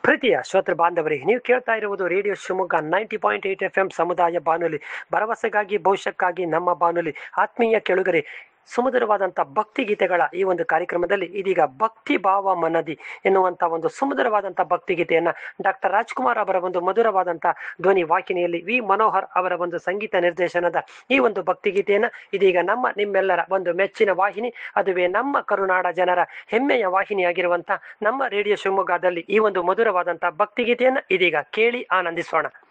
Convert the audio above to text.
ಪ್ರೀತಿಯ ಶ್ರೋತೃ ಬಾಂಧವರಿಗೆ ನೀವು ಕೇಳ್ತಾ ಇರುವುದು radio Shivamogga ninety point eight F M ಸಮುದಾಯ ಬಾನುಲಿ ಭರವಸೆಗಾಗಿ ಭವಿಷ್ಯಕ್ಕಾಗಿ ನಮ್ಮ ಬಾನುಲಿ ಆತ್ಮೀಯ ಕೆಳುಗರೆ ಸುಮಧುರವಾದಂಥ ಭಕ್ತಿ ಗೀತೆಗಳ ಈ ಒಂದು ಕಾರ್ಯಕ್ರಮದಲ್ಲಿ ಇದೀಗ ಭಕ್ತಿ ಭಾವ ಮನದಿ ಎನ್ನುವಂಥ ಒಂದು ಸುಮಧುರವಾದಂಥ ಭಕ್ತಿ ಗೀತೆಯನ್ನು ಡಾಕ್ಟರ್ ರಾಜ್ಕುಮಾರ್ ಅವರ ಒಂದು ಮಧುರವಾದಂಥ ಧ್ವನಿ ವಾಹಿನಿಯಲ್ಲಿ ವಿ ಮನೋಹರ್ ಅವರ ಒಂದು ಸಂಗೀತ ನಿರ್ದೇಶನದ ಈ ಒಂದು ಭಕ್ತಿ ಗೀತೆಯನ್ನು ಇದೀಗ ನಮ್ಮ ನಿಮ್ಮೆಲ್ಲರ ಒಂದು ಮೆಚ್ಚಿನ ವಾಹಿನಿ ಅದುವೇ ನಮ್ಮ ಕರುನಾಡ ಜನರ ಹೆಮ್ಮೆಯ ವಾಹಿನಿಯಾಗಿರುವಂಥ ನಮ್ಮ ರೇಡಿಯೋ ಶಿವಮೊಗ್ಗದಲ್ಲಿ ಈ ಒಂದು ಮಧುರವಾದಂಥ ಭಕ್ತಿ ಗೀತೆಯನ್ನು ಇದೀಗ ಕೇಳಿ ಆನಂದಿಸೋಣ